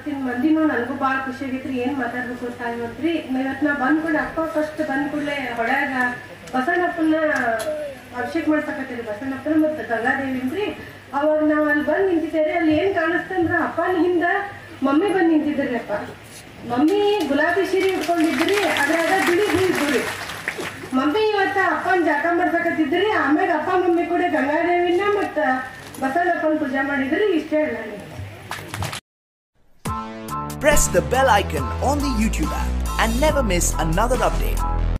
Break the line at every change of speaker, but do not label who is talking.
ಇವತ್ತಿನ ಮಂದಿನೂ ನನಗೂ ಭಾಳ ಖುಷಿ ಆಗೈತ್ರಿ ಏನ್ ಮಾತಾಡ್ಬೇಕು ಅಂತ ಇವತ್ರಿ ಇವತ್ತು ನಾ ಬಂದ್ ಕೂಡ ಅಪ್ಪ ಫಸ್ಟ್ ಬಂದ್ ಕೂಡಲೇ ಹೊಳ್ಯಾಗ ಬಸವಣ್ಣಪ್ಪನ ಅಭಿಷೇಕ್ ಮಾಡ್ಸಕತ್ತೀರಿ ಬಸವಣ್ಣಪ್ಪನ ಮತ್ತು ಗಂಗಾದೇವಿನ್ರಿ ಅವಾಗ ನಾವ್ ಅಲ್ಲಿ ಬಂದ್ ನಿಂತಿದ್ದೇವೆ ಅಲ್ಲಿ ಏನ್ ಕಾಣಿಸ್ತಂದ್ರ ಅಪ್ಪನ ಹಿಂದ ಮಮ್ಮಿ ಬಂದ್ ನಿಂತಿದ್ರಿ ಅಪ್ಪ ಮಮ್ಮಿ ಗುಲಾಬಿ ಸೀರೆ ಉಟ್ಕೊಂಡಿದ್ರಿ ಅದ್ರಾಗ ಬಿಳಿ ಹೂ ಇದ್ರಿ ಮಮ್ಮಿ ಇವತ್ತ ಅಪ್ಪನ ಜಾಕ ಮಾಡ್ಸಕತ್ತಿದ್ರಿ ಆಮ್ಯಾಗ ಅಪ್ಪ ಮಮ್ಮಿ ಕೂಡ ಗಂಗಾದೇವಿನ ಮತ್ತ ಬಸವಣ್ಣಪ್ಪನ ಪೂಜೆ ಮಾಡಿದ್ರಿ ಇಷ್ಟೇ ಅಲ್ಲ ನೀವು
Press the bell icon on the YouTube app and never miss another update.